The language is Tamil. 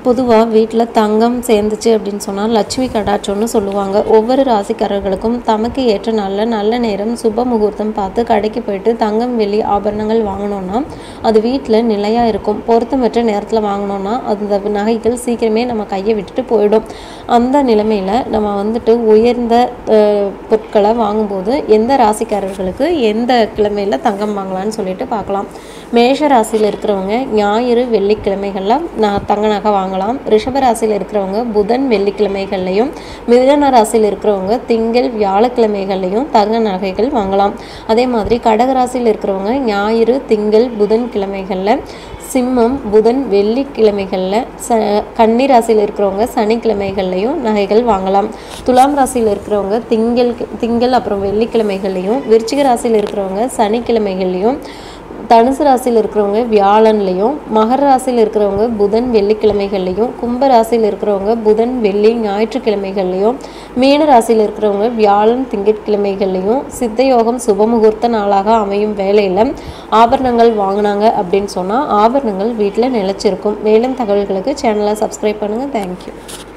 பொதுவாக வீட்டில் தங்கம் சேர்ந்துச்சு அப்படின்னு சொன்னால் லட்சுமி கடாட்சம்னு சொல்லுவாங்க ஒவ்வொரு ராசிக்காரர்களுக்கும் தமக்கு ஏற்ற நல்ல நல்ல நேரம் சுப முகூர்த்தம் பார்த்து கடைக்கு போயிட்டு தங்கம் வெள்ளி ஆபரணங்கள் வாங்கினோன்னா அது வீட்டில் நிலையாக இருக்கும் பொருத்தமற்ற நேரத்தில் வாங்கினோன்னா அந்த நகைகள் சீக்கிரமே நம்ம கையை விட்டுட்டு போயிடும் அந்த நிலைமையில் நம்ம வந்துட்டு உயர்ந்த அஹ், பொருட்களை வாங்கும்போது எந்த ராசிக்காரர்களுக்கு எந்த கிழமையில் தங்கம் வாங்கலாம்னு சொல்லிட்டு பார்க்கலாம் மேஷ ராசியில் இருக்கிறவங்க ஞாயிறு வெள்ளிக்கிழமைகளில் நான் தங்க நகை வாங்கலாம் ரிஷப ராசியில் இருக்கிறவங்க புதன் வெள்ளிக்கிழமைகள்லையும் மிதுன ராசியில் இருக்கிறவங்க திங்கள் வியாழக்கிழமைகள்லையும் தங்க நகைகள் வாங்கலாம் அதே மாதிரி கடக ராசியில் இருக்கிறவங்க ஞாயிறு திங்கள் புதன் கிழமைகளில் சிம்மம் புதன் வெள்ளிக்கிழமைகளில் ச கன்னி ராசியில் இருக்கிறவங்க சனிக்கிழமைகள்லையும் நகைகள் வாங்கலாம் துலாம் ராசியில் இருக்கிறவங்க திங்கள் திங்கள் அப்புறம் வெள்ளிக்கிழமைகள்லையும் விருச்சிக ராசியில் இருக்கிறவங்க சனிக்கிழமைகள்லையும் தனுசு ராசியில் இருக்கிறவங்க வியாழன்லையும் மகர ராசியில் இருக்கிறவங்க புதன் வெள்ளிக்கிழமைகள்லையும் கும்ப ராசியில் இருக்கிறவங்க புதன் வெள்ளி ஞாயிற்றுக்கிழமைகள்லையும் மீன ராசியில் இருக்கிறவங்க வியாழன் திங்கட்கிழமைகள்லையும் சித்தயோகம் சுபமுகூர்த்த நாளாக அமையும் வேலையில் ஆபரணங்கள் வாங்கினாங்க அப்படின்னு சொன்னால் ஆபரணங்கள் வீட்டில் நிலைச்சிருக்கும் மேலும் தகவல்களுக்கு சேனலை சப்ஸ்கிரைப் பண்ணுங்கள் தேங்க்யூ